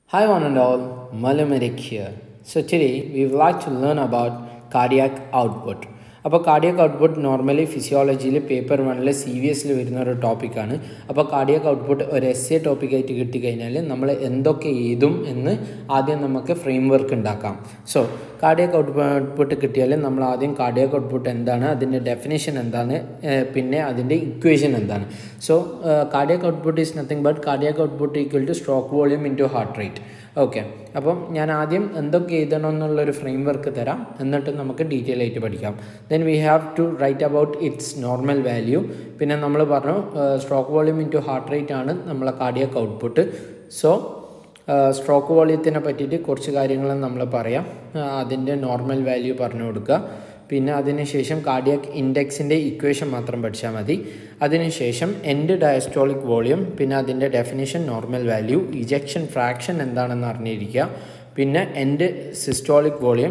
Hi one and all, Malamarik here. So today we would like to learn about cardiac output. അപ്പോൾ cardiac output normally ഫിസിയോളജിയിൽ paper വണ്ണിൽ C V എസിൽ വരുന്ന ഒരു ടോപ്പിക്കാണ് അപ്പോൾ കാർഡിയക് ഔട്ട്പുട്ട് ഒരു എസ് എ ടോപ്പിക്കായിട്ട് കിട്ടിക്കഴിഞ്ഞാൽ നമ്മൾ എന്തൊക്കെ എഴുതും എന്ന് ആദ്യം നമുക്ക് ഫ്രെയിം വർക്ക് ഉണ്ടാക്കാം സോ കാർഡിയക് ഔട്ട്പുട്ട് കിട്ടിയാൽ നമ്മൾ ആദ്യം കാർഡിയക് ഔട്ട്പുട്ട് എന്താണ് അതിൻ്റെ ഡെഫിനേഷൻ എന്താണ് ഏഹ് പിന്നെ അതിൻ്റെ ഇക്വേഷൻ എന്താണ് so cardiac output is nothing but cardiac output equal to stroke volume into heart rate okay അപ്പം ഞാൻ ആദ്യം എന്തൊക്കെ എഴുതണം എന്നുള്ളൊരു ഫ്രെയിം വർക്ക് തരാം എന്നിട്ട് നമുക്ക് ഡീറ്റെയിൽ ആയിട്ട് പഠിക്കാം then we have to write about its normal value പിന്നെ നമ്മൾ പറഞ്ഞു stroke volume into heart rate ആണ് നമ്മളെ കാർഡിയക് ഔട്ട്പുട്ട് സോ സ്ട്രോക്ക് വോളിയത്തിനെ പറ്റിയിട്ട് കുറച്ച് കാര്യങ്ങൾ നമ്മൾ പറയാം അതിൻ്റെ നോർമൽ വാല്യൂ പറഞ്ഞു കൊടുക്കുക പിന്നെ അതിനുശേഷം കാർഡിയാക് ഇൻഡെക്സിൻ്റെ ഇക്വേഷൻ മാത്രം പഠിച്ചാൽ മതി അതിനുശേഷം എൻഡ് ഡയസ്റ്റോളിക് വോളിയം പിന്നെ അതിൻ്റെ definition normal value ejection fraction എന്താണെന്ന് അറിഞ്ഞിരിക്കുക പിന്നെ എൻഡ് സിസ്റ്റോളിക് വോളിയം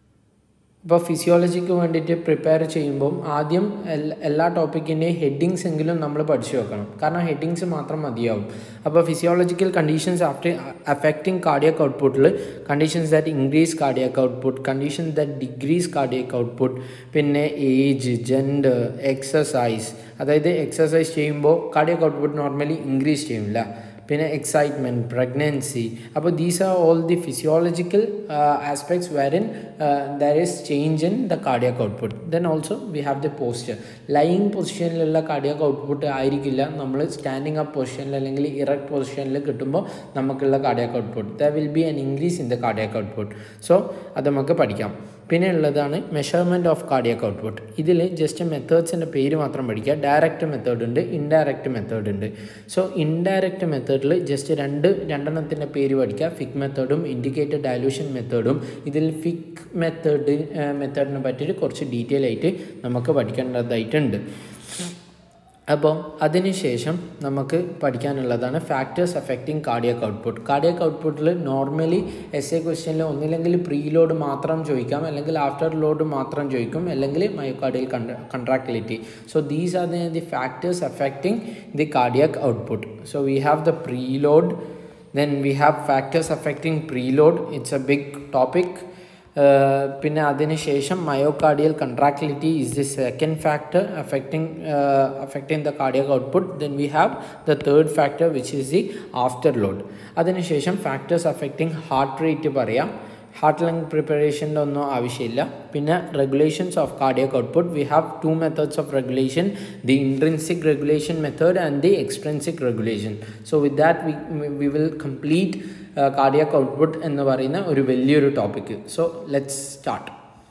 ഇപ്പോൾ ഫിസിയോളജിക്ക് വേണ്ടിയിട്ട് പ്രിപ്പയർ ചെയ്യുമ്പം ആദ്യം എല്ലാ ടോപ്പിക്കിൻ്റെയും ഹെഡിങ്സ് എങ്കിലും നമ്മൾ പഠിച്ചു വെക്കണം കാരണം ഹെഡിങ്സ് മാത്രം മതിയാവും അപ്പോൾ physiological conditions after affecting cardiac ഔട്ട്പുട്ടിൽ conditions that increase cardiac output conditions that decrease cardiac output പിന്നെ ഏജ് ജെൻഡർ എക്സസൈസ് അതായത് എക്സസൈസ് ചെയ്യുമ്പോൾ കാർഡിയക് ഔട്ട്പുട്ട് നോർമലി ഇൻക്രീസ് ചെയ്യില്ല പിന്നെ എക്സൈറ്റ്മെൻറ്റ് പ്രഗ്നൻസി അപ്പോൾ these are all the physiological aspects wherein there is change in the cardiac output then also we have the posture lying പൊസിഷനിലുള്ള cardiac output ആയിരിക്കില്ല നമ്മൾ standing up പൊസിഷനിൽ അല്ലെങ്കിൽ erect പൊസിഷനിൽ കിട്ടുമ്പോൾ നമുക്കുള്ള cardiac output the will be an increase in the cardiac output so അത് നമുക്ക് പഠിക്കാം പിന്നെ ഉള്ളതാണ് മെഷർമെൻറ്റ് ഓഫ് കാർഡിയക് ഔട്ട്പുട്ട് ഇതിൽ ജസ്റ്റ് മെത്തേഡ്സിൻ്റെ പേര് മാത്രം പഠിക്കുക ഡയറക്റ്റ് മെത്തേഡ് ഉണ്ട് ഇൻഡയറക്റ്റ് മെത്തേഡ് ഉണ്ട് സോ ഇൻഡയറക്റ്റ് മെത്തേഡിൽ ജസ്റ്റ് രണ്ട് രണ്ടെണ്ണത്തിൻ്റെ പേര് പഠിക്കുക ഫിക് മെത്തേഡും ഇൻഡിക്കേറ്റഡ് ഡയലൂഷൻ മെത്തേഡും ഇതിൽ ഫിക് മെത്തേഡ് മെത്തേഡിനെ പറ്റിയിട്ട് കുറച്ച് ഡീറ്റെയിൽ ആയിട്ട് നമുക്ക് പഠിക്കേണ്ടതായിട്ടുണ്ട് അപ്പോൾ അതിനുശേഷം നമുക്ക് പഠിക്കാനുള്ളതാണ് factors affecting cardiac output cardiac ഔട്ട്പുട്ടിൽ നോർമലി എസ് എ ക്വസ്റ്റ്യനിൽ ഒന്നില്ലെങ്കിൽ പ്രീ ലോഡ് മാത്രം ചോദിക്കാം അല്ലെങ്കിൽ ആഫ്റ്റർ ലോഡ് മാത്രം ചോദിക്കും അല്ലെങ്കിൽ myocardial contractility so these are the factors affecting the cardiac output so we have the preload then we have factors affecting preload it's a big topic പിന്നെ അതിനുശേഷം myocardial contractility is the second factor affecting affecting the cardiac output then we have the third factor which is the afterload അതിനുശേഷം factors affecting heart rate പറയാം heart lung പ്രിപ്പറേഷൻ്റെ ഒന്നും ആവശ്യമില്ല പിന്നെ regulations of cardiac output we have two methods of regulation the intrinsic regulation method and the extrinsic regulation so with that we we will complete cardiac output എന്ന് പറയുന്ന ഒരു വലിയൊരു topic so let's start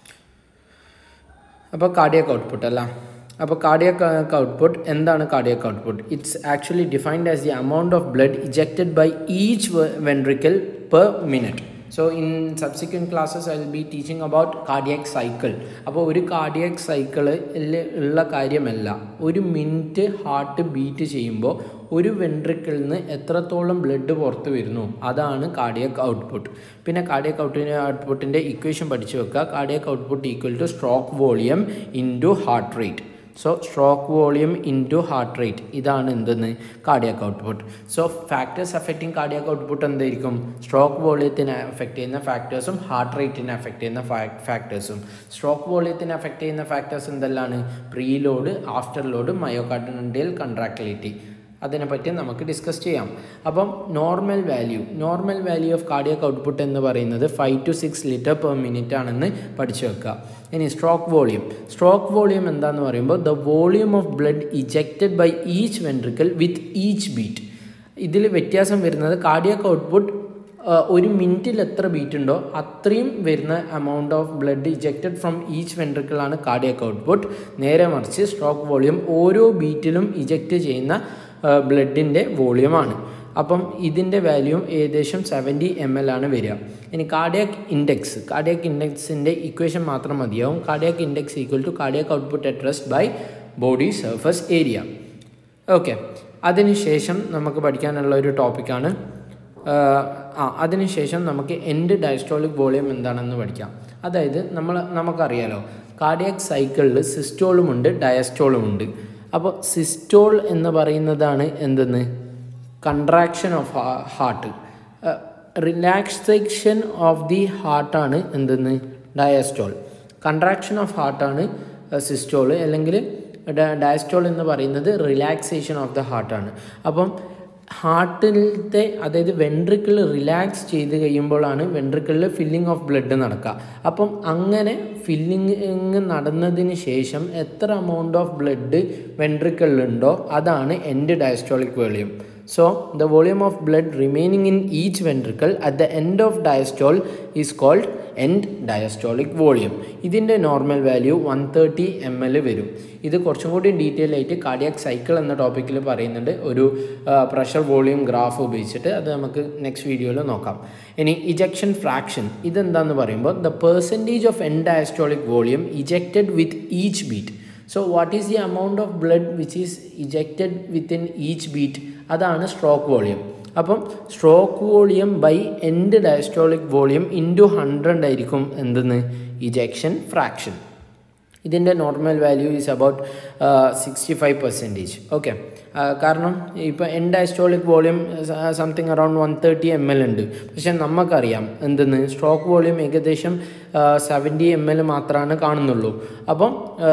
അപ്പോൾ cardiac output അല്ല അപ്പോൾ cardiac output എന്താണ് cardiac output it's actually defined as the amount of blood ejected by each ventricle per minute so in subsequent classes I will be teaching about cardiac cycle അപ്പോൾ ഒരു cardiac സൈക്കിളിൽ ഉള്ള കാര്യമല്ല ഒരു minute heart beat ചെയ്യുമ്പോൾ ഒരു വെൻട്രിക്കിൽ നിന്ന് എത്രത്തോളം ബ്ലഡ് പുറത്ത് വരുന്നു അതാണ് കാർഡിയക് ഔട്ട്പുട്ട് പിന്നെ കാർഡിയക് ഔട്ടിൻ്റെ ഔട്ട്പുട്ടിൻ്റെ ഇക്വേഷൻ പഠിച്ചു വെക്കുക cardiac output equal to stroke volume into heart rate so stroke volume into heart rate ഇതാണ് എന്തെന്ന് cardiac output so factors affecting cardiac output എന്തായിരിക്കും സ്ട്രോക്ക് വോളിയത്തിനെ അഫക്റ്റ് ചെയ്യുന്ന ഫാക്ടേഴ്സും ഹാർട്ട് റേറ്റിനെ അഫക്റ്റ് ചെയ്യുന്ന ഫാക്ടേഴ്സും സ്ട്രോക്ക് വോളിയത്തിനെ അഫക്റ്റ് ചെയ്യുന്ന ഫാക്ടേഴ്സ് എന്തെല്ലാണ് preload afterload myocardial contractility അതിനെപ്പറ്റി നമുക്ക് ഡിസ്കസ് ചെയ്യാം അപ്പം normal value normal value of cardiac output എന്ന് പറയുന്നത് five to six litre per minute ആണെന്ന് പഠിച്ചു വെക്കുക ഇനി സ്ട്രോക്ക് വോളിയം സ്ട്രോക്ക് വോളിയം എന്താന്ന് പറയുമ്പോൾ the volume of blood ejected by each ventricle with each beat ഇതിൽ വ്യത്യാസം വരുന്നത് കാർഡിയക് ഔട്ട്പുട്ട് ഒരു മിനിറ്റിൽ എത്ര ബീറ്റ് ഉണ്ടോ അത്രയും വരുന്ന amount of blood ejected from each വെൻട്രിക്കിളാണ് കാർഡിയക് ഔട്ട്പുട്ട് നേരെ മറിച്ച് സ്ട്രോക്ക് വോളിയം ഓരോ ബീറ്റിലും ഇജക്റ്റ് ചെയ്യുന്ന ബ്ലഡിൻ്റെ വോളിയമാണ് അപ്പം ഇതിൻ്റെ വാല്യൂ ഏകദേശം സെവൻറ്റി എം എൽ ആണ് വരിക ഇനി കാർഡിയാക് ഇൻഡെക്സ് കാർഡിയാക് ഇൻഡെക്സിൻ്റെ ഇക്വേഷൻ മാത്രം മതിയാവും cardiac index equal to cardiac output at rest by body surface area okay അതിനുശേഷം നമുക്ക് പഠിക്കാനുള്ള ഒരു ടോപ്പിക്കാണ് ആ അതിനുശേഷം നമുക്ക് എൻഡ് ഡയസ്റ്റോളിക് വോളിയം എന്താണെന്ന് പഠിക്കാം അതായത് നമ്മൾ നമുക്കറിയാലോ കാർഡിയാക് സൈക്കിളിൽ സിസ്റ്റോളും ഉണ്ട് ഡയസ്റ്റോളും ഉണ്ട് അപ്പോൾ സിസ്റ്റോൾ എന്ന് പറയുന്നതാണ് എന്തെന്ന് contraction of heart relaxation of the ഹാർട്ടാണ് എന്തെന്ന് ഡയസ്റ്റോൾ കൺട്രാക്ഷൻ ഓഫ് ഹാർട്ടാണ് സിസ്റ്റോൾ അല്ലെങ്കിൽ ഡയസ്റ്റോൾ എന്ന് പറയുന്നത് റിലാക്സേഷൻ ഓഫ് ദ ഹാർട്ടാണ് അപ്പം ഹാർട്ടിലത്തെ അതായത് വെൻട്രിക്കിൾ റിലാക്സ് ചെയ്ത് കഴിയുമ്പോഴാണ് വെൻട്രിക്കിളിൽ ഫില്ലിംഗ് ഓഫ് ബ്ലഡ് നടക്കുക അപ്പം അങ്ങനെ ഫില്ലിങ് നടന്നതിന് ശേഷം എത്ര എമൗണ്ട് ഓഫ് ബ്ലഡ് വെൻട്രിക്കിളിലുണ്ടോ അതാണ് end diastolic volume So the volume of blood remaining in each ventricle at the end of diastole is called end diastolic volume. ഇതിൻ്റെ normal value one thirty M L വരും ഇത് കുറച്ചും കൂടി detail ആയിട്ട് cardiac cycle എന്ന ടോപ്പിക്കിൽ പറയുന്നുണ്ട് ഒരു പ്രഷർ വോളിയം ഗ്രാഫ് ഉപയോഗിച്ചിട്ട് അത് നമുക്ക് നെക്സ്റ്റ് വീഡിയോയിൽ നോക്കാം ഇനി ഇജക്ഷൻ ഫ്രാക്ഷൻ ഇതെന്താന്ന് പറയുമ്പോൾ the percentage of end diastolic volume ejected with each beat so what is the amount of blood which is ejected within each beat അതാണ് സ്ട്രോക്ക് വോളിയം അപ്പം stroke volume by end diastolic volume into hundred ആയിരിക്കും എന്തെന്ന് ejection fraction ഇതിൻ്റെ normal value is about sixty five percentage okay കാരണം ഇപ്പോൾ end diastolic volume something around one thirty M L ഉണ്ട് പക്ഷെ നമുക്കറിയാം എന്തെന്ന് സ്ട്രോക്ക് വോളിയം ഏകദേശം സെവൻറ്റി എം എൽ മാത്രമാണ് കാണുന്നുള്ളൂ അപ്പം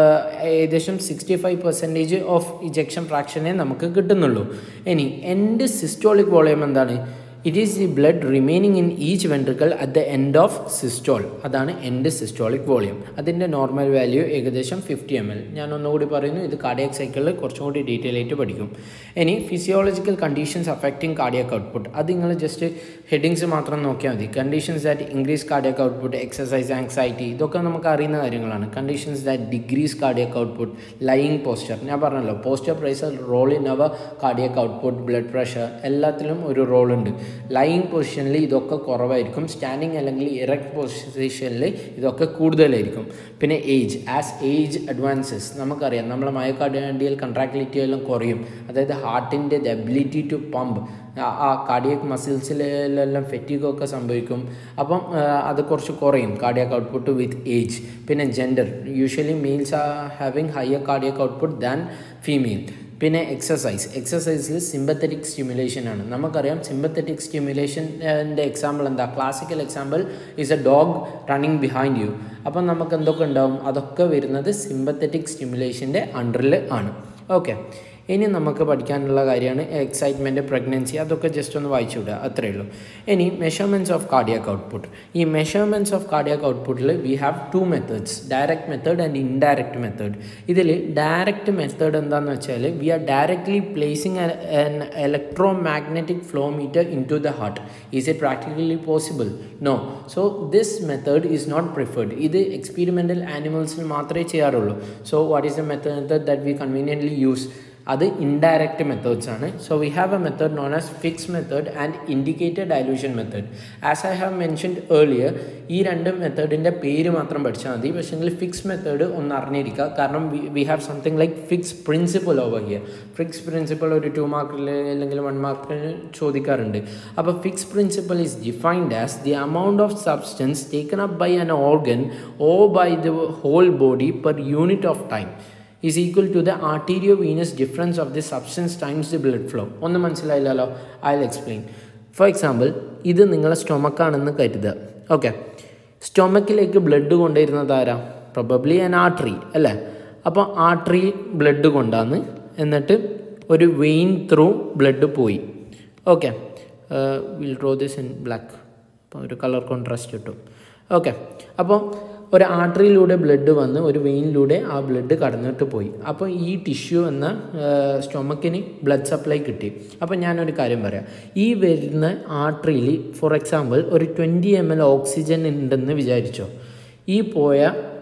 ഏകദേശം sixty five percentage of ejection ഫ്രാക്ഷനെ നമുക്ക് കിട്ടുന്നുള്ളൂ ഇനി എൻ്റെ സിസ്റ്റോളിക് വോളിയം എന്താണ് it is the blood remaining in each ventricle at the end of systole അതാണ് എൻഡ് സിസ്റ്റോളിക് വോളിയം അതിൻ്റെ നോർമൽ വാല്യൂ ഏകദേശം ഫിഫ്റ്റി എം എൽ ഞാൻ ഒന്നുകൂടി പറയുന്നു ഇത് കാർഡിയാക് സൈക്കിളിൽ കുറച്ചും കൂടി ഡീറ്റെയിൽ ആയിട്ട് പഠിക്കും ഇനി physiological conditions affecting cardiac output അത് നിങ്ങൾ ജസ്റ്റ് ഹെഡിങ്സ് മാത്രം നോക്കിയാൽ മതി conditions that increase cardiac output exercise anxiety ഇതൊക്കെ നമുക്ക് അറിയുന്ന കാര്യങ്ങളാണ് conditions that decrease cardiac output lying posture ഞാൻ പറഞ്ഞല്ലോ posture plays a role in our cardiac output blood pressure എല്ലാത്തിലും ഒരു റോൾ ഉണ്ട് ലൈയിങ് പൊസിഷനിൽ ഇതൊക്കെ കുറവായിരിക്കും സ്റ്റാൻഡിങ് അല്ലെങ്കിൽ ഇറക്ട് പൊസിഷനിൽ ഇതൊക്കെ കൂടുതലായിരിക്കും പിന്നെ ഏജ് ആസ് ഏജ് അഡ്വാൻസസ് നമുക്കറിയാം നമ്മളെ മയോകാർഡിയൽ കൺട്രാക്ടിലിറ്റി എല്ലാം കുറയും അതായത് ഹാർട്ടിൻ്റെ ദ എബിലിറ്റി ടു പമ്പ് ആ കാർഡിയക് മസിൽസിലെല്ലാം ഫെറ്റിഗൊക്കെ സംഭവിക്കും അപ്പം അത് കുറച്ച് കുറയും കാർഡിയക് ഔട്ട്പുട്ട് വിത്ത് ഏജ് പിന്നെ gender usually males are having higher cardiac output than female പിന്നെ എക്സസൈസ് എക്സസൈസിൽ സിമ്പത്തറ്റിക് സ്റ്റിമുലേഷൻ ആണ് നമുക്കറിയാം സിമ്പത്തറ്റിക് സ്റ്റിമുലേഷൻ്റെ എക്സാമ്പിൾ എന്താ classical example is a dog running behind you അപ്പം നമുക്ക് എന്തൊക്കെ ഉണ്ടാവും അതൊക്കെ വരുന്നത് സിമ്പത്തറ്റിക് സ്റ്റിമുലേഷൻ്റെ അണ്ടറിൽ ആണ് ഓക്കെ ഇനി നമുക്ക് പഠിക്കാനുള്ള കാര്യമാണ് എക്സൈറ്റ്മെൻറ്റ് പ്രഗ്നൻസി അതൊക്കെ ജസ്റ്റ് ഒന്ന് വായിച്ചു വിടുക അത്രയേ ഉള്ളൂ ഇനി മെഷർമെൻറ്റ്സ് ഓഫ് കാർഡിയാക് ഔട്ട്പുട്ട് ഈ മെഷർമെൻറ്റ്സ് ഓഫ് കാർഡിയാക് ഔട്ട്പുട്ടിൽ we have two methods direct method and indirect method ഇതിൽ ഡയറക്റ്റ് മെത്തേഡ് എന്താണെന്ന് വെച്ചാൽ we are directly placing an electromagnetic flow meter into the heart is it practically possible no so this method is not preferred ഇത് experimental ആനിമൽസിൽ മാത്രമേ ചെയ്യാറുള്ളൂ so what is the method that we conveniently use അത് indirect methods ആണ് so we have a method known as Fick's method and indicated dilution method as I have mentioned earlier ഈ രണ്ട് മെത്തേഡിൻ്റെ പേര് മാത്രം പഠിച്ചാൽ മതി പക്ഷേങ്കിൽ ഫിക്സ് മെത്തേഡ് ഒന്ന് അറിഞ്ഞിരിക്കുക കാരണം we have something like Fick's principle over here Fick's principle ഒരു ടു മാർക്കിൽ അല്ലെങ്കിൽ വൺ മാർക്കിന് ചോദിക്കാറുണ്ട് അപ്പോൾ Fick's principle is defined as the amount of substance taken up by an organ or by the whole body per unit of time is equal to the arterio Venus difference of the substance times the blood flow ഒന്ന് മനസ്സിലായില്ലല്ലോ I will explain for example ഇത് നിങ്ങളെ സ്റ്റൊമക്കാണെന്ന് കരുതുക okay സ്റ്റൊമക്കിലേക്ക് blood കൊണ്ടുവരുന്നത് ആരാ probably an artery അല്ലേ അപ്പോൾ artery blood കൊണ്ടാന്ന് എന്നിട്ട് ഒരു വെയിൻ ത്രൂ ബ്ലഡ് പോയി okay will draw this in black അപ്പോൾ ഒരു കളർ കോൺട്രാസ്റ്റ് കിട്ടും ഓക്കെ അപ്പോൾ ഒരു ആർട്ടറിയിലൂടെ ബ്ലഡ് വന്ന് ഒരു വെയിനിലൂടെ ആ ബ്ലഡ് കടന്നിട്ട് പോയി അപ്പോൾ ഈ ടിഷ്യൂ എന്ന സ്റ്റൊമക്കിന് ബ്ലഡ് സപ്ലൈ കിട്ടി അപ്പോൾ ഞാനൊരു കാര്യം പറയാം ഈ വരുന്ന ആർട്ടറിയിൽ ഫോർ എക്സാമ്പിൾ ഒരു ട്വൻറ്റി എം എൽ ഓക്സിജൻ ഉണ്ടെന്ന് വിചാരിച്ചോ ഈ പോയ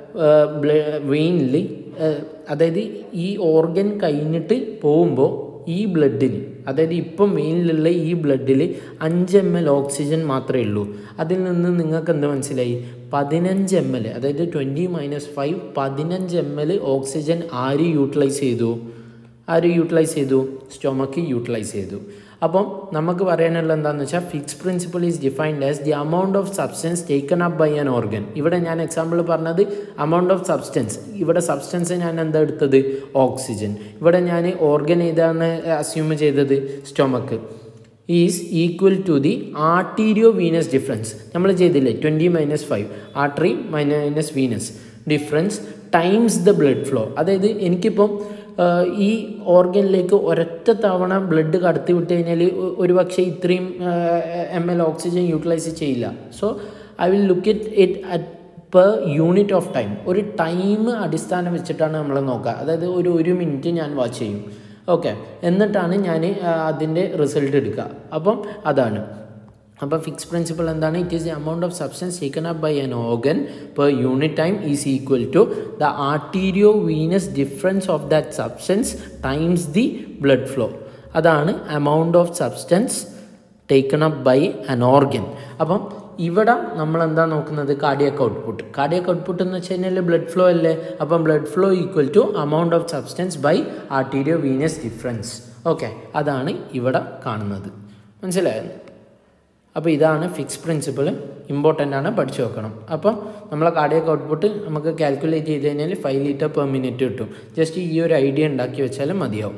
വെയിനിൽ അതായത് ഈ ഓർഗൻ കഴിഞ്ഞിട്ട് പോകുമ്പോൾ ഈ ബ്ലഡിൽ അതായത് ഇപ്പം വെയിനിലുള്ള ഈ ബ്ലഡിൽ അഞ്ച് എം എൽ ഓക്സിജൻ മാത്രമേ ഉള്ളൂ അതിൽ നിന്ന് നിങ്ങൾക്ക് എന്ത് മനസ്സിലായി പതിനഞ്ച് എം എൽ അതായത് ട്വൻറ്റി മൈനസ് ഫൈവ് പതിനഞ്ച് എം എൽ ഓക്സിജൻ ആര് യൂട്ടിലൈസ് ചെയ്തു ആര് യൂട്ടിലൈസ് ചെയ്തു സ്റ്റൊമക്ക് യൂട്ടിലൈസ് ചെയ്തു അപ്പം നമുക്ക് പറയാനുള്ള എന്താണെന്ന് വെച്ചാൽ Fick's principle is defined as the amount of substance taken up by an organ ഇവിടെ ഞാൻ എക്സാമ്പിൾ പറഞ്ഞത് അമൗണ്ട് ഓഫ് സബ്സ്റ്റൻസ് ഇവിടെ സബ്സ്റ്റൻസ് ഞാൻ എന്താ എടുത്തത് ഓക്സിജൻ ഇവിടെ ഞാൻ ഓർഗൻ ഏതാണ് അസ്യൂം ചെയ്തത് stomach is equal to the arterio Venus difference നമ്മൾ ചെയ്തില്ലേ twenty minus five artery minus venous difference times the blood flow അതായത് എനിക്കിപ്പം ഈ ഓർഗനിലേക്ക് ഒരൊറ്റ തവണ ബ്ലഡ് കടത്തി വിട്ട് കഴിഞ്ഞാൽ ഒരു പക്ഷേ ഇത്രയും എം എൽ ഓക്സിജൻ യൂട്ടിലൈസ് ചെയ്യില്ല so I will look it it at per unit of time ഒരു ടൈം അടിസ്ഥാനം വെച്ചിട്ടാണ് നമ്മൾ നോക്കുക അതായത് ഒരു ഒരു മിനിറ്റ് ഞാൻ വാച്ച് ചെയ്യും ഓക്കെ എന്നിട്ടാണ് ഞാൻ അതിൻ്റെ റിസൾട്ട് എടുക്കുക അപ്പം അതാണ് അപ്പോൾ ഫിക്സ് പ്രിൻസിപ്പിൾ എന്താണ് it is the amount of substance taken up by an organ per unit time is equal to the arterio Venus difference of that substance times the blood flow അതാണ് amount of substance taken up by an organ അപ്പം ഇവിടെ നമ്മൾ എന്താ നോക്കുന്നത് cardiac output cardiac output എന്ന് വെച്ച് കഴിഞ്ഞാൽ blood flow അല്ലേ അപ്പം blood flow equal to amount of substance by arterio Venus difference okay അതാണ് ഇവിടെ കാണുന്നത് മനസ്സിലായോ അപ്പോൾ ഇതാണ് ഫിക്സ് പ്രിൻസിപ്പിൾ ഇമ്പോർട്ടൻ്റ് ആണ് പഠിച്ചു വെക്കണം അപ്പോൾ നമ്മളെ കാർഡിയക് ഔട്ട്പുട്ട് നമുക്ക് കാൽക്കുലേറ്റ് ചെയ്ത് കഴിഞ്ഞാൽ ഫൈവ് ലിറ്റർ പെർ മിനിറ്റ് കിട്ടും ജസ്റ്റ് ഈ ഒരു ഐഡിയ ഉണ്ടാക്കി വെച്ചാൽ മതിയാവും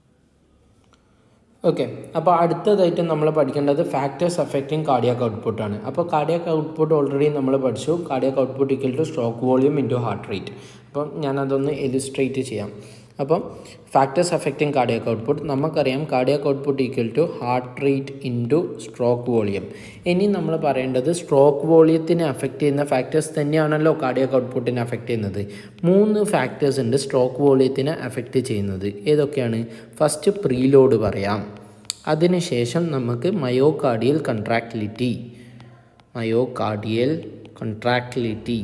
ഓക്കെ അപ്പോൾ അടുത്തതായിട്ട് നമ്മൾ പഠിക്കേണ്ടത് ഫാക്ടേഴ്സ് അഫക്റ്റിംഗ് കാർഡിയാക് ഔട്ട്പുട്ടാണ് അപ്പോൾ കാർഡിയാക് ഔട്ട്പുട്ട് ഓൾറെഡി നമ്മൾ പഠിച്ചു cardiac output equal to stroke volume into heart rate അപ്പം ഞാനതൊന്ന് ഇലിസ്ട്രേറ്റ് ചെയ്യാം അപ്പം ഫാക്ടേഴ്സ് അഫക്റ്റിംഗ് കാർഡിയാക് ഔട്ട്പുട്ട് നമുക്കറിയാം cardiac output equal to heart rate into stroke volume ഇനി നമ്മൾ പറയേണ്ടത് സ്ട്രോക്ക് വോളിയത്തിനെ അഫക്റ്റ് ചെയ്യുന്ന ഫാക്ടേഴ്സ് തന്നെയാണല്ലോ കാർഡിയാക് ഔട്ട്പുട്ടിനെ അഫക്റ്റ് ചെയ്യുന്നത് മൂന്ന് ഫാക്ടേഴ്സ് ഉണ്ട് സ്ട്രോക്ക് വോളിയത്തിനെ അഫക്റ്റ് ചെയ്യുന്നത് ഏതൊക്കെയാണ് ഫസ്റ്റ് പ്രീലോഡ് പറയാം അതിനുശേഷം നമുക്ക് മയോകാർഡിയൽ കൺട്രാക്ടിലിറ്റി മയോകാർഡിയൽ കൺട്രാക്ടിലിറ്റി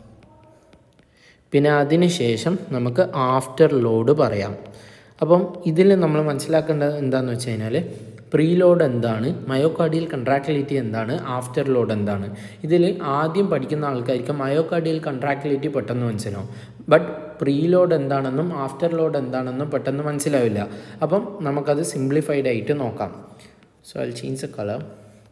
പിന്നെ അതിനുശേഷം നമുക്ക് ആഫ്റ്റർ ലോഡ് പറയാം അപ്പം ഇതിൽ നമ്മൾ മനസ്സിലാക്കേണ്ടത് എന്താണെന്ന് വെച്ച് കഴിഞ്ഞാൽ പ്രീ ലോഡ് എന്താണ് മയോകാർഡിയൽ കൺട്രാക്ടിലിറ്റി എന്താണ് ആഫ്റ്റർ ലോഡ് എന്താണ് ഇതിൽ ആദ്യം പഠിക്കുന്ന ആൾക്കാർക്ക് മയോകാർഡിയൽ കൺട്രാക്ടിലിറ്റി പെട്ടെന്ന് മനസ്സിലാവും ബട്ട് പ്രീ ലോഡ് എന്താണെന്നും ആഫ്റ്റർ ലോഡ് എന്താണെന്നും പെട്ടെന്ന് മനസ്സിലാവില്ല അപ്പം നമുക്കത് സിംപ്ലിഫൈഡ് ആയിട്ട് നോക്കാം so I change a colour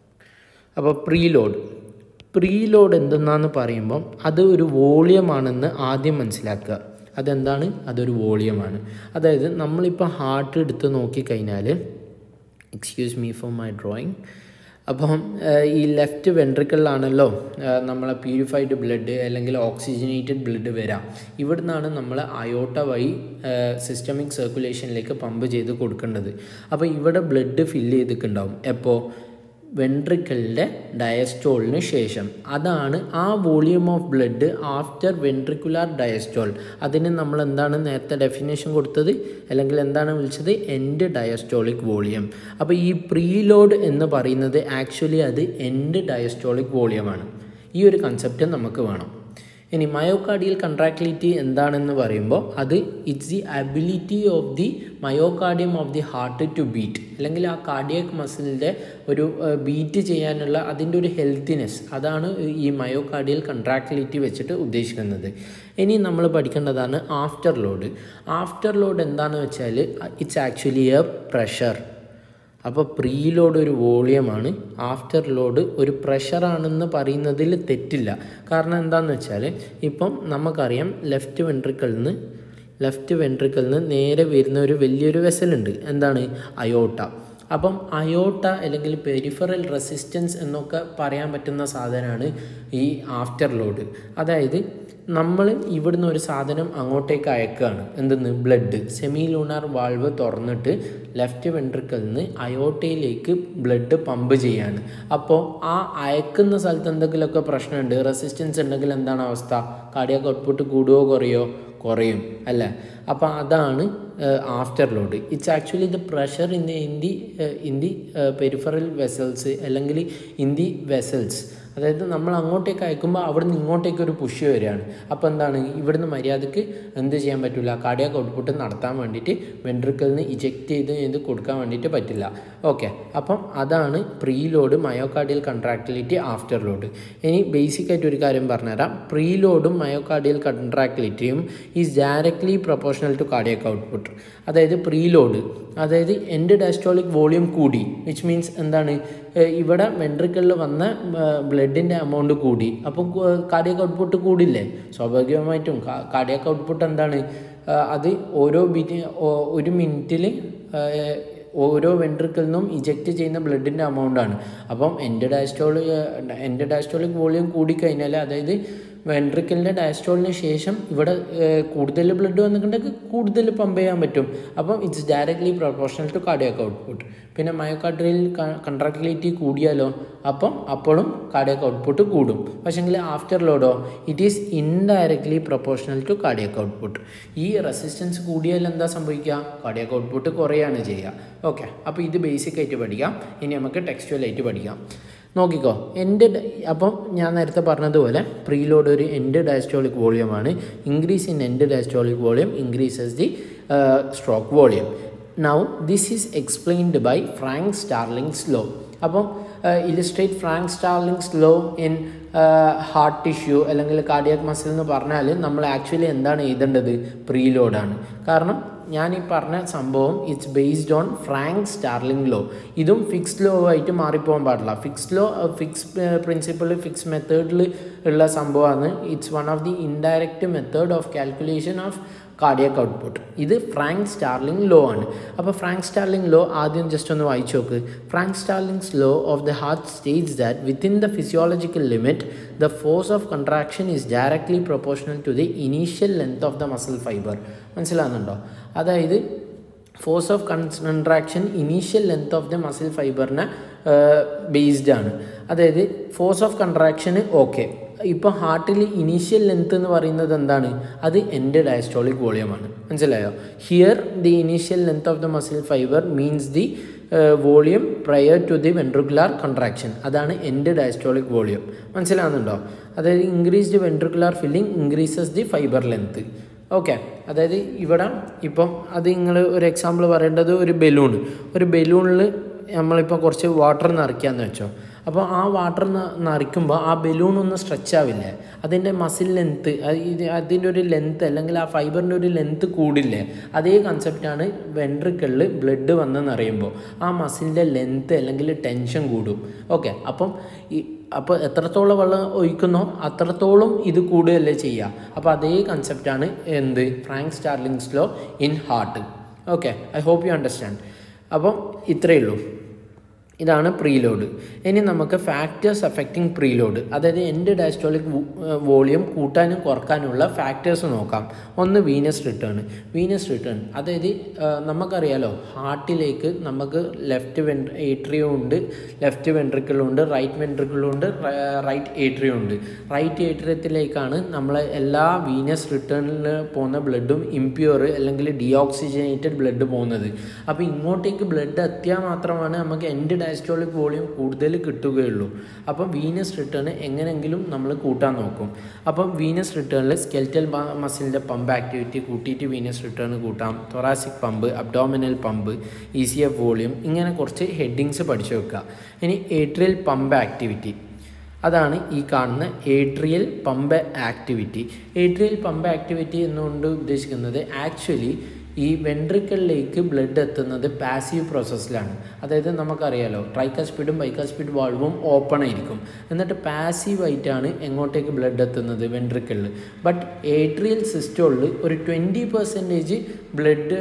അപ്പോൾ പ്രീ ലോഡ് പ്രീ ലോഡ് എന്തെന്നാന്ന് പറയുമ്പം അത് ഒരു വോളിയമാണെന്ന് ആദ്യം മനസ്സിലാക്കുക അതെന്താണ് അതൊരു വോളിയമാണ് അതായത് നമ്മളിപ്പോൾ ഹാർട്ട് എടുത്ത് നോക്കിക്കഴിഞ്ഞാൽ excuse me for my drawing അപ്പം ഈ ലെഫ്റ്റ് വെൻട്രിക്കിളിലാണല്ലോ നമ്മളെ പ്യൂരിഫൈഡ് ബ്ലഡ് അല്ലെങ്കിൽ ഓക്സിജനേറ്റഡ് ബ്ലഡ് വരാം ഇവിടുന്നാണ് നമ്മൾ അയോട്ട വഴി സിസ്റ്റമിക് സർക്കുലേഷനിലേക്ക് പമ്പ് ചെയ്ത് കൊടുക്കേണ്ടത് അപ്പോൾ ഇവിടെ ബ്ലഡ് ഫില്ല് ചെയ്തിട്ടുണ്ടാവും എപ്പോൾ വെൻട്രിക്കിളിൻ്റെ ഡയസ്റ്റോളിന് ശേഷം അതാണ് ആ volume of blood after ventricular diastole അതിന് നമ്മൾ എന്താണ് നേരത്തെ ഡെഫിനേഷൻ കൊടുത്തത് അല്ലെങ്കിൽ എന്താണ് വിളിച്ചത് എൻഡ് ഡയസ്റ്റോളിക് വോളിയം അപ്പോൾ ഈ പ്രീലോഡ് എന്ന് പറയുന്നത് ആക്ച്വലി അത് എൻഡ് ഡയസ്റ്റോളിക് വോളിയമാണ് ഈ ഒരു കൺസെപ്റ്റ് നമുക്ക് വേണം ഇനി മയോകാർഡിയൽ കൺട്രാക്ടിലിറ്റി എന്താണെന്ന് പറയുമ്പോൾ അത് it's the ability of the myocardium of the heart to beat അല്ലെങ്കിൽ ആ കാർഡിയക് മസിലിൻ്റെ ഒരു ബീറ്റ് ചെയ്യാനുള്ള അതിൻ്റെ ഒരു ഹെൽത്തിനെസ് അതാണ് ഈ മയോകാർഡിയൽ കൺട്രാക്ടിലിറ്റി വെച്ചിട്ട് ഉദ്ദേശിക്കുന്നത് ഇനി നമ്മൾ പഠിക്കേണ്ടതാണ് ആഫ്റ്റർ ലോഡ് ആഫ്റ്റർ ലോഡ് എന്താണെന്ന് വെച്ചാൽ ഇറ്റ്സ് ആക്ച്വലി എ പ്രഷർ അപ്പോൾ പ്രീ ലോഡ് ഒരു വോളിയമാണ് ആഫ്റ്റർ ലോഡ് ഒരു പ്രഷറാണെന്ന് പറയുന്നതിൽ തെറ്റില്ല കാരണം എന്താണെന്ന് വെച്ചാൽ ഇപ്പം നമുക്കറിയാം ലെഫ്റ്റ് വെൻട്രിക്കിളിൽ നിന്ന് ലെഫ്റ്റ് വെൻട്രിക്കിളിൽ നിന്ന് നേരെ വരുന്ന ഒരു വലിയൊരു വെസലുണ്ട് എന്താണ് അയോട്ട അപ്പം അയോട്ട അല്ലെങ്കിൽ പെരിഫറൽ റെസിസ്റ്റൻസ് എന്നൊക്കെ പറയാൻ പറ്റുന്ന സാധനമാണ് ഈ ആഫ്റ്റർ ലോഡ് അതായത് നമ്മൾ ഇവിടുന്ന് ഒരു സാധനം അങ്ങോട്ടേക്ക് അയക്കുകയാണ് എന്തെന്ന് ബ്ലഡ് സെമി ലൂണാർ വാൾവ് തുറന്നിട്ട് ലെഫ്റ്റ് വെൻട്രിക്കിൽ നിന്ന് അയോട്ടയിലേക്ക് ബ്ലഡ് പമ്പ് ചെയ്യാണ് അപ്പോൾ ആ അയക്കുന്ന സ്ഥലത്ത് എന്തെങ്കിലുമൊക്കെ പ്രശ്നമുണ്ട് റെസിസ്റ്റൻസ് ഉണ്ടെങ്കിൽ എന്താണ് അവസ്ഥ കാർഡിയാക് ഔട്ട്പുട്ട് കൂടുകയോ കുറയോ കുറയും അല്ലേ അപ്പോൾ അതാണ് afterload it's actually the pressure in the in the in the peripheral vessels അല്ലെങ്കിൽ ഇൻ ദി വെസൽസ് അതായത് നമ്മൾ അങ്ങോട്ടേക്ക് അയക്കുമ്പോൾ അവിടുന്ന് ഇങ്ങോട്ടേക്ക് ഒരു പുഷ് വരികയാണ് അപ്പോൾ എന്താണ് ഇവിടുന്ന് മര്യാദക്ക് എന്ത് ചെയ്യാൻ പറ്റില്ല കാർഡിയാക് ഔട്ട്പുട്ട് നടത്താൻ വേണ്ടിയിട്ട് വെൻട്രിക്കിൽ നിന്ന് ഇജക്റ്റ് ചെയ്ത് ഇത് കൊടുക്കാൻ വേണ്ടിയിട്ട് പറ്റില്ല ഓക്കെ അപ്പം അതാണ് preload myocardial contractility afterload ഇനി ബേസിക് ആയിട്ട് ഒരു കാര്യം പറഞ്ഞുതരാം പ്രീ ലോഡും മയോകാർഡിയൽ കൺട്രാക്ടിലിറ്റിയും is directly proportional to cardiac output അതായത് പ്രീ ലോഡ് അതായത് എൻ്റെ ഡയസ്റ്റോളിക് വോളിയം കൂടി വിച്ച് മീൻസ് എന്താണ് ഇവിടെ വെൻട്രിക്കിളിൽ വന്ന ബ്ലഡിൻ്റെ എമൗണ്ട് കൂടി അപ്പോൾ കാർഡിയക് ഔട്ട്പുട്ട് കൂടില്ലേ സ്വാഭാവികമായിട്ടും കാർഡിയക് ഔട്ട്പുട്ട് എന്താണ് അത് ഓരോ ബീറ്റ് ഒരു മിനിറ്റിൽ ഓരോ വെൻട്രിക്കിൽ നിന്നും ഇജക്റ്റ് ചെയ്യുന്ന ബ്ലഡിൻ്റെ എമൗണ്ടാണ് അപ്പം എൻ്റെ ഡയസ്റ്റോളി എൻ്റെ ഡയസ്റ്റോളിക് വോളിയം കൂടിക്കഴിഞ്ഞാൽ അതായത് വെൻട്രിക്കലിൻ്റെ ഡയസ്റ്റോളിന് ശേഷം ഇവിടെ കൂടുതൽ ബ്ലഡ് വന്നിട്ടുണ്ടെങ്കിൽ കൂടുതൽ പമ്പ് ചെയ്യാൻ പറ്റും അപ്പം it's directly proportional to cardiac output പിന്നെ മയോകാർഡിയൽ കൺട്രാക്ടിലിറ്റി കൂടിയാലോ അപ്പം അപ്പോഴും കാർഡിയാക്ക് ഔട്ട്പുട്ട് കൂടും പക്ഷേങ്കിൽ ആഫ്റ്റർ ലോഡോ it is indirectly proportional to cardiac output ഈ റെസിസ്റ്റൻസ് കൂടിയാൽ എന്താ സംഭവിക്കുക കാർഡിയാക്ക് ഔട്ട്പുട്ട് കുറയാണ് ചെയ്യുക ഓക്കെ അപ്പോൾ ഇത് ബേസിക് ആയിട്ട് പഠിക്കാം ഇനി നമുക്ക് ടെക്സ്റ്റുവലായിട്ട് പഠിക്കാം നോക്കിക്കോ എൻ്റെ അപ്പം ഞാൻ നേരത്തെ പറഞ്ഞതുപോലെ പ്രീലോഡ് ഒരു എൻഡ് ഡയസ്റ്റോളിക് വോളിയമാണ് increase in end diastolic volume increases the stroke volume now this is explained by Frank Starling's law അപ്പം illustrate Frank Starling's law in heart tissue അല്ലെങ്കിൽ കാർഡിയാക് മസിൽ എന്ന് പറഞ്ഞാൽ നമ്മൾ ആക്ച്വലി എന്താണ് എഴുതേണ്ടത് പ്രീലോഡാണ് കാരണം ഞാൻ ഈ പറഞ്ഞ സംഭവം it's based on Frank Starling law ഇതും ഫിക്സ്ഡ് ലോ ആയിട്ട് മാറിപ്പോകാൻ പാടില്ല Fick's law Fick's principle Fick's മെത്തേഡിൽ ഉള്ള സംഭവമാണ് it's one of the indirect method of calculation of cardiac output ഇത് ഫ്രാങ്ക് സ്റ്റാർലിംഗ് ലോ ആണ് അപ്പോൾ ഫ്രാങ്ക് സ്റ്റാർലിംഗ് ലോ ആദ്യം ജസ്റ്റ് ഒന്ന് വായിച്ചു നോക്ക് Frank Starling's law of the heart states that within the physiological limit the force of contraction is directly proportional to the initial length of the muscle fibre മനസ്സിലാകുന്നുണ്ടോ അതായത് force of contraction initial length of the muscle ഫൈബറിനെ based ആണ് അതായത് force of കൺട്രാക്ഷന് okay ഇപ്പോൾ ഹാർട്ടിൽ initial length എന്ന് പറയുന്നത് എന്താണ് അത് എൻ്റെ ഡയസ്റ്റോളിക് വോളിയമാണ് മനസ്സിലായോ here the initial length of the muscle fibre means the volume prior to the ventricular contraction അതാണ് എൻ്റെ ഡയസ്റ്റോളിക് വോളിയം മനസ്സിലാകുന്നുണ്ടോ അതായത് increased ventricular filling increases the fibre length okay അതായത് ഇവിടെ ഇപ്പം അത് നിങ്ങൾ ഒരു എക്സാമ്പിൾ പറയേണ്ടത് ഒരു ബലൂൺ ഒരു ബലൂണിൽ നമ്മളിപ്പോൾ കുറച്ച് വാട്ടർ നിറയ്ക്കാന്ന് വെച്ചോ അപ്പോൾ ആ വാട്ടർ നിറയ്ക്കുമ്പോൾ ആ ബലൂൺ ഒന്ന് സ്ട്രെച്ച് ആവില്ലേ അതിൻ്റെ മസിൽ ലെങ്ത്ത് ഇത് അതിൻ്റെ ഒരു ലെങ്ത്ത് അല്ലെങ്കിൽ ആ ഫൈബറിൻ്റെ ഒരു ലെങ്ത്ത് കൂടില്ലേ അതേ കൺസെപ്റ്റാണ് വെൻട്രിക്കളിൽ ബ്ലഡ് വന്ന് നിറയുമ്പോൾ ആ മസിലിൻ്റെ ലെങ്ത്ത് അല്ലെങ്കിൽ ടെൻഷൻ കൂടും ഓക്കെ അപ്പം ഈ അപ്പോൾ എത്രത്തോളം വെള്ളം ഒഴിക്കുന്നോ അത്രത്തോളം ഇത് കൂടുകയല്ലേ ചെയ്യുക അപ്പോൾ അതേ കൺസെപ്റ്റാണ് എന്ത് Frank Starling's law in heart okay I hope you understand അപ്പം ഇത്രയേ ഉള്ളൂ ഇതാണ് പ്രീലോഡ് ഇനി നമുക്ക് ഫാക്ടേഴ്സ് അഫക്റ്റിംഗ് പ്രീലോഡ് അതായത് എൻ്റെ ഡയസ്റ്റോളിക് വോളിയം കൂട്ടാനും കുറക്കാനുമുള്ള ഫാക്ടേഴ്സ് നോക്കാം ഒന്ന് വീനസ് റിട്ടേൺ വീനസ് റിട്ടേൺ അതായത് നമുക്കറിയാലോ ഹാർട്ടിലേക്ക് നമുക്ക് ലെഫ്റ്റ് വെൻ ഏട്രിയും ഉണ്ട് ലെഫ്റ്റ് വെൻട്രിക്കിളും ഉണ്ട് റൈറ്റ് വെൻട്രിക്കിളും ഉണ്ട് റൈറ്റ് ഏട്രിയും ഉണ്ട് റൈറ്റ് ഏട്രിയത്തിലേക്കാണ് നമ്മളെ എല്ലാ വീനസ് റിട്ടേണിൽ പോകുന്ന ബ്ലഡും ഇംപ്യൂർ അല്ലെങ്കിൽ ഡിയോക്സിജനേറ്റഡ് ബ്ലഡ് പോകുന്നത് അപ്പോൾ ഇങ്ങോട്ടേക്ക് ബ്ലഡ് എത്തിയാൽ മാത്രമാണ് നമുക്ക് എൻ്റെ ഡയസ്റ്റോളിക് വോളിയം കൂടുതൽ കിട്ടുകയുള്ളൂ അപ്പം വീനസ് റിട്ടേൺ എങ്ങനെയെങ്കിലും നമ്മൾ കൂട്ടാൻ നോക്കും അപ്പം വീനസ് റിട്ടേണിൽ സ്കെൽറ്റൽ മസിലിൻ്റെ പമ്പ് ആക്ടിവിറ്റി കൂട്ടിയിട്ട് വീനസ് റിട്ടേൺ കൂട്ടാം thoracic pump abdominal pump E C F volume ഇങ്ങനെ കുറച്ച് ഹെഡിങ്സ് പഠിച്ചു വെക്കുക ഇനി ഏട്രിയൽ പമ്പ് ആക്ടിവിറ്റി അതാണ് ഈ കാണുന്ന atrial pump activity atrial pump activity എന്നുകൊണ്ട് ഉദ്ദേശിക്കുന്നത് ആക്ച്വലി ഈ വെൻട്രിക്കലിലേക്ക് ബ്ലഡ് എത്തുന്നത് പാസീവ് പ്രോസസ്സിലാണ് അതായത് നമുക്കറിയാലോ ട്രൈക്കാസ്പീഡും ബൈക്കാസ്പീഡ് വാൾവും ഓപ്പൺ ആയിരിക്കും എന്നിട്ട് പാസീവ് ആയിട്ടാണ് എങ്ങോട്ടേക്ക് ബ്ലഡ് എത്തുന്നത് വെൻട്രിക്കലിൽ ബട്ട് ഏട്രിയൽ സിസ്റ്റോളിൽ ഒരു ട്വൻറ്റി പെർസെൻറ്റേജ് ബ്ലഡ്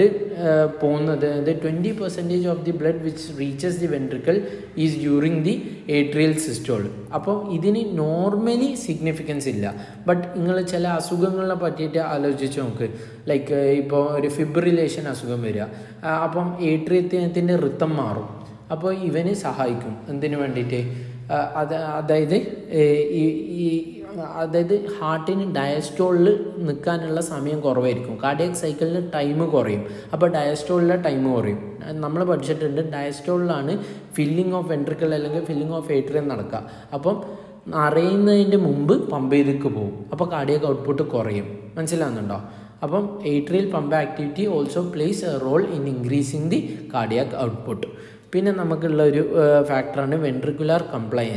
പോകുന്നത് അതായത് twenty percentage of the blood which reaches the ventricle is during the atrial systole അപ്പോൾ ഇതിന് നോർമലി സിഗ്നിഫിക്കൻസ് ഇല്ല ബട്ട് നിങ്ങൾ ചില അസുഖങ്ങളെ പറ്റിയിട്ട് ആലോചിച്ച് നോക്ക് ലൈക്ക് ഇപ്പോൾ ഒരു ഫിബ്രിലേഷൻ അസുഖം വരിക അപ്പം ഏട്രിയത്തിൻ്റെ ഋത്തം മാറും അപ്പോൾ ഇവന് സഹായിക്കും എന്തിനു വേണ്ടിയിട്ട് അത് അതായത് ഈ ഈ അതായത് ഹാർട്ടിന് ഡയസ്റ്റോളിൽ നിൽക്കാനുള്ള സമയം കുറവായിരിക്കും കാർഡിയക് സൈക്കിളിന് ടൈം കുറയും അപ്പോൾ ഡയസ്റ്റോളിലെ ടൈം കുറയും നമ്മൾ പഠിച്ചിട്ടുണ്ട് ഡയസ്റ്റോളിലാണ് ഫില്ലിംഗ് ഓഫ് വെൻട്രിക്കൽ അല്ലെങ്കിൽ ഫില്ലിംഗ് ഓഫ് ഏട്രിയം നടക്കുക അപ്പം അറിയുന്നതിൻ്റെ മുമ്പ് പമ്പ് ചെയ്തിക്ക് പോകും അപ്പോൾ കാർഡിയക് ഔട്ട്പുട്ട് കുറയും മനസ്സിലാകുന്നുണ്ടോ അപ്പം atrial pump activity also plays a role in increasing the cardiac output പിന്നെ നമുക്കുള്ള ഒരു ഫാക്ടറാണ് വെൻട്രിക്കുലാർ കംപ്ലയൻസ്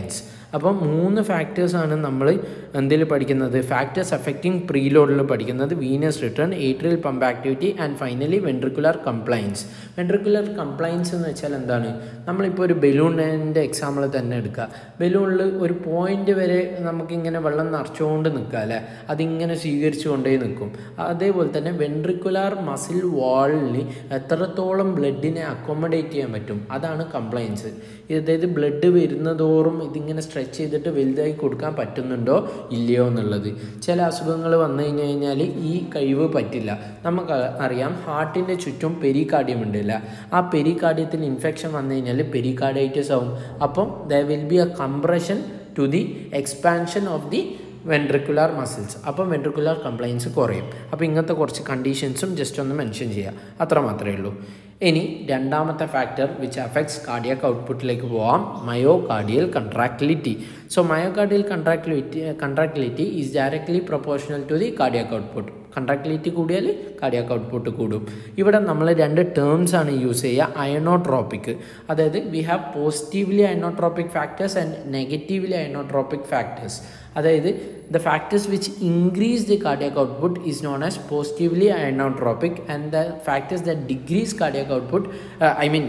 അപ്പം മൂന്ന് ഫാക്ടേഴ്സാണ് നമ്മൾ എന്തിൽ പഠിക്കുന്നത് ഫാക്ടേഴ്സ് അഫക്റ്റിംഗ് പ്രീലോഡിൽ പഠിക്കുന്നത് venous return atrial pump activity and finally ventricular compliance ventricular compliance എന്ന് വെച്ചാൽ എന്താണ് നമ്മളിപ്പോൾ ഒരു ബലൂണിൻ്റെ എക്സാമ്പിൾ തന്നെ എടുക്കുക ബലൂണിൽ ഒരു പോയിന്റ് വരെ നമുക്കിങ്ങനെ വെള്ളം നിറച്ചുകൊണ്ട് നിൽക്കുക അല്ലേ അതിങ്ങനെ സ്വീകരിച്ചുകൊണ്ടേ നിൽക്കും അതേപോലെ തന്നെ വെൻട്രിക്കുലാർ മസിൽ വാളിൽ എത്രത്തോളം ബ്ലഡിനെ അക്കോമഡേറ്റ് ചെയ്യാൻ പറ്റും അതാണ് കംപ്ലയൻസ് അതായത് ബ്ലഡ് വരുന്നതോറും ഇതിങ്ങനെ സ്ട്രെച്ച് ചെയ്തിട്ട് വലുതായി കൊടുക്കാൻ പറ്റുന്നുണ്ടോ ഇല്ലയോ എന്നുള്ളത് ചില അസുഖങ്ങൾ വന്നു കഴിഞ്ഞ് കഴിഞ്ഞാൽ ഈ കഴിവ് പറ്റില്ല നമുക്ക് അറിയാം ഹാർട്ടിൻ്റെ ചുറ്റും പെരികാർഡിയം ഉണ്ടല്ല ആ പെരികാർഡിയത്തിൽ ഇൻഫെക്ഷൻ വന്നു കഴിഞ്ഞാൽ പെരികാർഡൈറ്റിസ് ആവും അപ്പം there will be a compression to the expansion of the ventricular muscles അപ്പം വെൻട്രിക്കുലാർ കംപ്ലയിൻസ് കുറയും അപ്പോൾ ഇങ്ങനത്തെ കുറച്ച് കണ്ടീഷൻസും ജസ്റ്റ് ഒന്ന് മെൻഷൻ ചെയ്യുക അത്ര മാത്രമേ ഉള്ളൂ ഇനി രണ്ടാമത്തെ ഫാക്ടർ വിച്ച് അഫക്ട്സ് കാർഡിയാക് ഔട്ട്പുട്ടിലേക്ക് പോവാം myocardial contractility so myocardial contractility contractility is directly proportional to the cardiac output contractility കൂടിയാൽ കാർഡിയാക് ഔട്ട്പുട്ട് കൂടും ഇവിടെ നമ്മൾ രണ്ട് ടേംസ് ആണ് യൂസ് ചെയ്യുക അയണോട്രോപ്പിക് അതായത് we have positively inotropic factors and negatively inotropic factors അതായത് the factors which increase the cardiac output is known as positively inotropic and the factors that decrease cardiac output I mean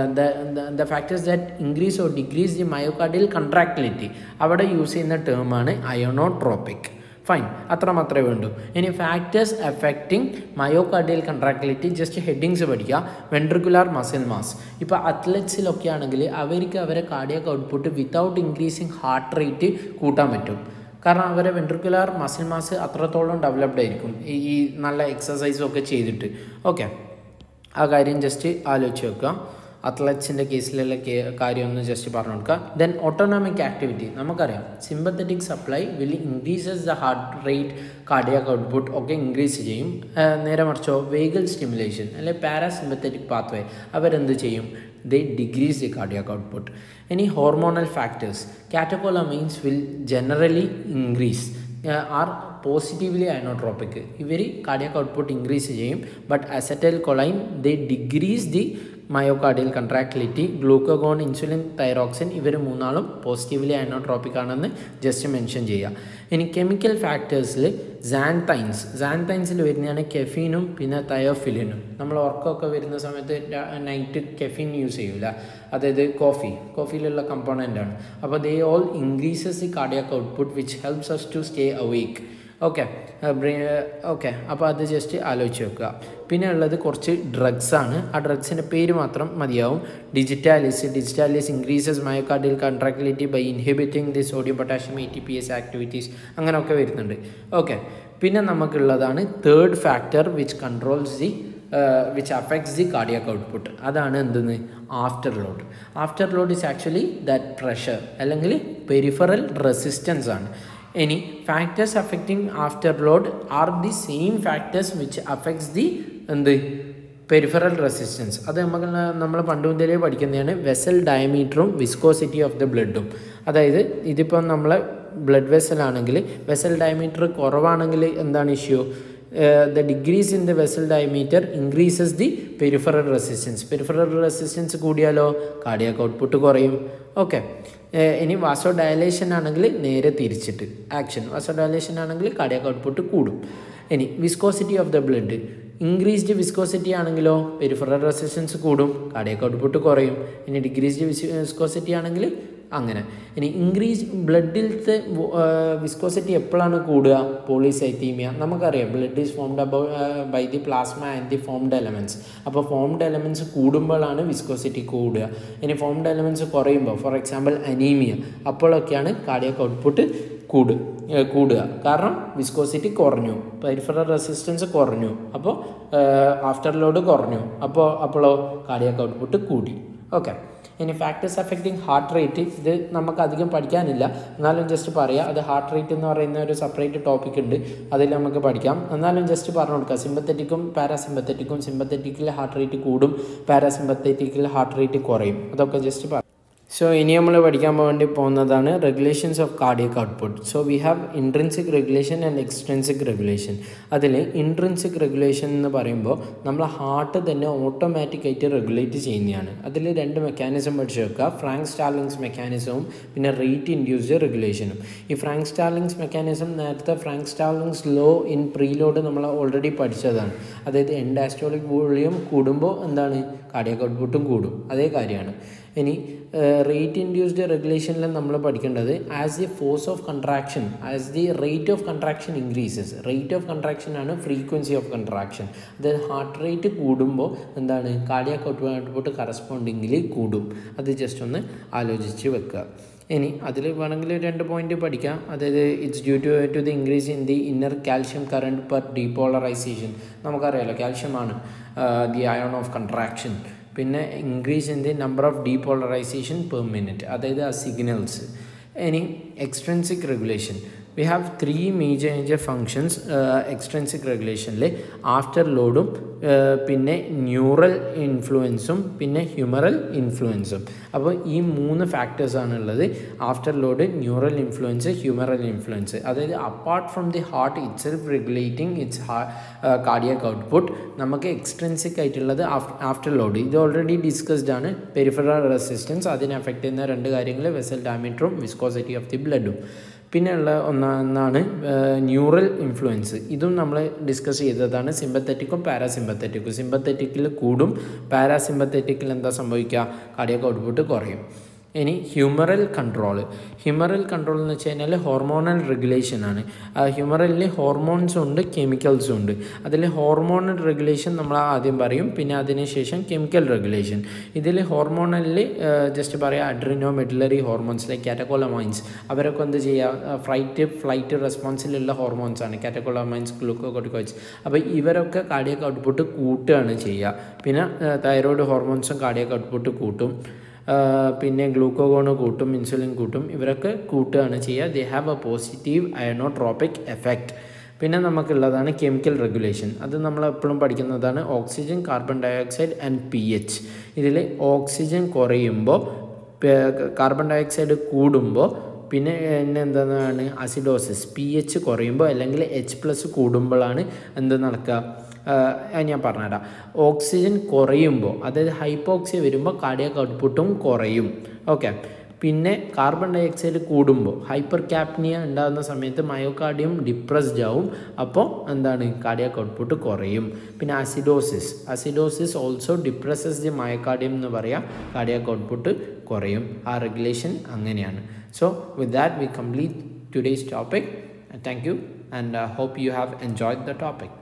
the factors that increase or decrease the myocardial contractility അവിടെ use ചെയ്യുന്ന ടേമാണ് inotropic fine അത്ര മാത്രമേ വേണ്ടൂ ഇനി factors affecting myocardial contractility just headings പഠിക്കുക ventricular muscle mass ഇപ്പോൾ അത്ലറ്റ്സിലൊക്കെ ആണെങ്കിൽ അവർക്ക് അവരെ cardiac output without increasing heart rate കൂട്ടാൻ പറ്റും കാരണം അവരെ വെൻട്രിക്കുലാർ മസിൽ മാസ് അത്രത്തോളം ഡെവലപ്ഡ് ആയിരിക്കും ഈ ഈ നല്ല എക്സസൈസും ഒക്കെ ചെയ്തിട്ട് ഓക്കെ ആ കാര്യം ജസ്റ്റ് ആലോചിച്ച് വെക്കുക അത്ലറ്റ്സിൻ്റെ കേസിലുള്ള കാര്യം ഒന്ന് ജസ്റ്റ് പറഞ്ഞു കൊടുക്കുക ദെൻ ഓട്ടോണോമിക് ആക്ടിവിറ്റി നമുക്കറിയാം sympathetic supply will increases the heart rate cardiac output ഒക്കെ ഇൻക്രീസ് ചെയ്യും നേരെ മറിച്ചോ വേഗൽ സ്റ്റിമുലേഷൻ അല്ലെ പാരാസിമ്പത്തറ്റിക് പാത്വേ അവരെന്ത് ചെയ്യും they decrease the cardiac output ഇനി hormonal factors catecholamines will generally increase are positively inotropic ഇവർ കാർഡിയാക് ഔട്ട്പുട്ട് ഇൻക്രീസ് ചെയ്യും but acetylcholine they decrease the myocardial contractility glucagon insulin thyroxine ഇവർ മൂന്നാളും positively അയനോട്രോപ്പിക് ആണെന്ന് just mention ചെയ്യുക ഇനി chemical ഫാക്ടേഴ്സിൽ സാൻതൈൻസ് സാൻതൈൻസിൽ വരുന്നതാണ് കെഫീനും പിന്നെ തയോഫിലിനും നമ്മൾ ഉറക്കമൊക്കെ വരുന്ന സമയത്ത് നൈറ്റ് കെഫീൻ യൂസ് ചെയ്യൂല അതായത് കോഫി കോഫിയിലുള്ള കമ്പോണൻ്റ് ആണ് അപ്പോൾ they all increases the cardiac output which helps us to stay awake okay okay അപ്പോൾ അത് ജസ്റ്റ് ആലോചിച്ച് വെക്കുക പിന്നെ ഉള്ളത് കുറച്ച് ഡ്രഗ്സ് ആണ് ആ ഡ്രഗ്സിൻ്റെ പേര് മാത്രം മതിയാവും digitalis digitalis increases myocardial contractility by inhibiting the sodium potassium A T P S activities അങ്ങനെയൊക്കെ വരുന്നുണ്ട് ഓക്കെ പിന്നെ നമുക്കുള്ളതാണ് third factor which controls the which affects the cardiac output അതാണ് എന്തെന്ന് afterload afterload is actually that pressure അല്ലെങ്കിൽ peripheral resistance ആണ് ഇനി factors affecting afterload are the same factors which affects the എന്ത് peripheral resistance അത് നമുക്ക് നമ്മൾ പണ്ട് മുതലേ പഠിക്കുന്നതാണ് വെസൽ ഡയമീറ്ററും വിസ്കോസിറ്റി ഓഫ് ദ ബ്ലഡും അതായത് ഇതിപ്പോൾ നമ്മളെ ബ്ലഡ് വെസൽ ആണെങ്കിൽ വെസൽ ഡയമീറ്റർ കുറവാണെങ്കിൽ എന്താണ് issue the decrease in the vessel diameter increases the peripheral resistance peripheral resistance കൂടിയാലോ കാർഡിയാക് ഔട്ട്പുട്ട് കുറയും ഓക്കെ ഇനി വാസോ ഡയലേഷൻ ആണെങ്കിൽ നേരെ തിരിച്ചിട്ട് ആക്ഷൻ വാസോ ഡയലേഷൻ ആണെങ്കിൽ കാർഡിയാക് ഔട്ട്പുട്ട് കൂടും ഇനി viscosity of the blood increased viscosity ആണെങ്കിലോ പെരിഫറൽ റെസിസ്റ്റൻസ് കൂടും കാർഡിയാക് ഔട്ട്പുട്ട് കുറയും ഇനി ഡിക്രീസ്ഡ് വിസ്കോസിറ്റി ആണെങ്കിൽ അങ്ങനെ ഇനി ഇൻക്രീസ് ബ്ലഡിലത്തെ വിസ്കോസിറ്റി എപ്പോഴാണ് കൂടുക പോളിസൈത്തീമിയ നമുക്കറിയാം blood is formed above by the plasma and the formed elements അപ്പോൾ ഫോംഡ് എലമെൻറ്റ്സ് കൂടുമ്പോഴാണ് വിസ്കോസിറ്റി കൂടുക ഇനി ഫോംഡ് എലമെൻറ്റ്സ് കുറയുമ്പോൾ ഫോർ എക്സാമ്പിൾ അനീമിയ അപ്പോഴൊക്കെയാണ് കാർഡിയാക് ഔട്ട്പുട്ട് കൂടു കൂടുക കാരണം വിസ്കോസിറ്റി കുറഞ്ഞു പെരിഫറൽ റെസിസ്റ്റൻസ് കുറഞ്ഞു അപ്പോൾ ആഫ്റ്റർ ലോഡ് കുറഞ്ഞു അപ്പോൾ അപ്പോഴോ കാർഡിയാക് ഔട്ട്പുട്ട് കൂടി ഓക്കെ ഇനി ഫാക്ടേഴ്സ് അഫക്റ്റിംഗ് ഹാർട്ട് റേറ്റ് ഇത് നമുക്ക് അധികം പഠിക്കാനില്ല എന്നാലും ജസ്റ്റ് പറയാം അത് ഹാർട്ട് റേറ്റ് എന്ന് പറയുന്ന ഒരു സെപ്പറേറ്റ് ടോപ്പിക് ഉണ്ട് അതിൽ നമുക്ക് പഠിക്കാം എന്നാലും ജസ്റ്റ് പറഞ്ഞു കൊടുക്കാം സിമ്പത്തറ്റിക്കും പാരാസിമ്പത്തറ്റിക്കും സിമ്പത്തറ്റിക്കിൽ ഹാർട്ട് റേറ്റ് കൂടും പാരാസിമ്പത്തറ്റിക്കിൽ ഹാർട്ട് റേറ്റ് കുറയും അതൊക്കെ ജസ്റ്റ് പറ സോ ഇനി നമ്മൾ പഠിക്കാൻ വേണ്ടി പോകുന്നതാണ് regulations of cardiac output so we have intrinsic regulation and extrinsic regulation അതിൽ ഇൻട്രൻസിക് റെഗുലേഷൻ എന്ന് പറയുമ്പോൾ നമ്മൾ ഹാർട്ട് തന്നെ ഓട്ടോമാറ്റിക് ആയിട്ട് റെഗുലേറ്റ് ചെയ്യുന്നതാണ് അതിൽ രണ്ട് മെക്കാനിസം പഠിച്ചു വെക്കുക ഫ്രാങ്ക് സ്റ്റാർലിങ്സ് മെക്കാനിസവും പിന്നെ റേറ്റ് ഇൻഡ്യൂസ്ഡ് റെഗുലേഷനും ഈ ഫ്രാങ്ക് സ്റ്റാർലിങ്സ് മെക്കാനിസം നേരത്തെ Frank Starling's law in preload നമ്മൾ ഓൾറെഡി പഠിച്ചതാണ് അതായത് എൻഡാസ്റ്റോളിക് വോളിയം കൂടുമ്പോൾ എന്താണ് കാർഡിയക് ഔട്ട്പുട്ടും കൂടും അതേ കാര്യമാണ് ഇനി റേറ്റ് ഇൻഡ്യൂസ്ഡ് റെഗുലേഷനിൽ നമ്മൾ പഠിക്കേണ്ടത് as the force of contraction as the rate of contraction increases rate of contraction ആണ് ഫ്രീക്വൻസി ഓഫ് കൺട്രാക്ഷൻ അതായത് ഹാർട്ട് റേറ്റ് കൂടുമ്പോൾ എന്താണ് കാർഡിയാക് ഔട്ട്പുട്ട് കറസ്പോണ്ടിങ്ങിൽ കൂടും അത് ജസ്റ്റ് ഒന്ന് ആലോചിച്ച് വെക്കുക ഇനി അതിൽ വേണമെങ്കിൽ രണ്ട് പോയിന്റ് പഠിക്കാം അതായത് it's due to to the increase in the inner calcium current per depolarisation നമുക്കറിയാലോ കാൽഷ്യമാണ് ദി അയോൺ ഓഫ് കൺട്രാക്ഷൻ പിന്നെ increase in the number of depolarisation per minute അതായത് ആ സിഗ്നൽസ് ഇനി extrinsic regulation we have three major major functions extrinsic റെഗുലേഷനിൽ ആഫ്റ്റർ ലോഡും പിന്നെ ന്യൂറൽ ഇൻഫ്ലുവൻസും പിന്നെ ഹ്യൂമറൽ ഇൻഫ്ലുവൻസും അപ്പോൾ ഈ മൂന്ന് ഫാക്ടേഴ്സാണ് ഉള്ളത് afterload neural influence humoral influence അതായത് apart from the heart itself regulating its cardiac output നമുക്ക് എക്സ്ട്രൻസിക് ആയിട്ടുള്ളത് ആഫ്റ്റർ ലോഡ് ഇത് ഓൾറെഡി ഡിസ്കസ്ഡ് ആണ് പെരിഫറൽ റെസിസ്റ്റൻസ് അതിനെ അഫക്റ്റ് ചെയ്യുന്ന രണ്ട് കാര്യങ്ങൾ വെസൽ ഡാമീറ്ററും വിസ്കോസിറ്റി ഓഫ് ദി ബ്ലഡും പിന്നെയുള്ള ഒന്നാണ് ന്യൂറൽ ഇൻഫ്ലുവൻസ് ഇതും നമ്മൾ ഡിസ്കസ് ചെയ്തതാണ് സിമ്പത്തറ്റിക്കും പാരാസിമ്പത്തറ്റിക്കും സിമ്പത്തറ്റിക്കിൽ കൂടും പാരാസിമ്പത്തറ്റിക്കിൽ എന്താ സംഭവിക്കുക കാർഡിയക് ഔട്ട്പുട്ട് കുറയും ഇനി ഹ്യൂമറൽ കൺട്രോൾ ഹ്യൂമറൽ കൺട്രോൾ എന്ന് വെച്ച് കഴിഞ്ഞാൽ ഹോർമോണൽ റെഗുലേഷൻ ആണ് ഹ്യൂമറലിൽ ഹോർമോൺസും ഉണ്ട് കെമിക്കൽസും ഉണ്ട് അതിൽ ഹോർമോണൽ റെഗുലേഷൻ നമ്മൾ ആദ്യം പറയും പിന്നെ അതിനുശേഷം കെമിക്കൽ റെഗുലേഷൻ ഇതിൽ ഹോർമോണലിൽ ജസ്റ്റ് പറയാം adrenomedullary hormones like catecholamines അവരൊക്കെ എന്ത് ചെയ്യുക ഫ്ലൈറ്റ് ഫ്ലൈറ്റ് റെസ്പോൺസിലുള്ള ഹോർമോൺസ് ആണ് കാറ്റക്കോളമൈൻസ് ഗ്ലൂക്കോകോട്ടിക്കോയിഡ്സ് അപ്പോൾ ഇവരൊക്കെ കാർഡിയക് ഔട്ട്പുട്ട് കൂട്ടുകയാണ് ചെയ്യുക പിന്നെ തൈറോയ്ഡ് ഹോർമോൺസും കാർഡിയക് ഔട്ട്പുട്ട് കൂട്ടും പിന്നെ ഗ്ലൂക്കോഗോണ് കൂട്ടും ഇൻസുലിൻ കൂട്ടും ഇവരൊക്കെ കൂട്ടുകയാണ് ചെയ്യുക they have a positive inotropic effect പിന്നെ നമുക്കുള്ളതാണ് കെമിക്കൽ റെഗുലേഷൻ അത് നമ്മൾ എപ്പോഴും പഠിക്കുന്നതാണ് oxygen carbon dioxide and P H ഇതിൽ ഓക്സിജൻ കുറയുമ്പോൾ കാർബൺ ഡയോക്സൈഡ് കൂടുമ്പോൾ പിന്നെ എന്താണ് അസിഡോസിസ് പി എച്ച് കുറയുമ്പോൾ അല്ലെങ്കിൽ എച്ച് പ്ലസ് കൂടുമ്പോഴാണ് എന്ത് നടക്കുക ഞാൻ പറഞ്ഞുതരാം ഓക്സിജൻ കുറയുമ്പോൾ അതായത് ഹൈപ്പോക്സിയ വരുമ്പോൾ കാർഡിയക് ഔട്ട്പുട്ടും കുറയും ഓക്കെ പിന്നെ കാർബൺ ഡൈ ഓക്സൈഡ് കൂടുമ്പോൾ ഹൈപ്പർ ക്യാപ്നിയ ഉണ്ടാകുന്ന സമയത്ത് മയോകാർഡിയം ഡിപ്രസ്ഡ് ആവും അപ്പോൾ എന്താണ് കാർഡിയക് ഔട്ട്പുട്ട് കുറയും പിന്നെ acidosis acidosis also depresses the myocardium എന്ന് പറയാം കാർഡിയക് ഔട്ട്പുട്ട് കുറയും ആ റെഗുലേഷൻ അങ്ങനെയാണ് so with that we complete today's topic thank you and hope you have enjoyed the topic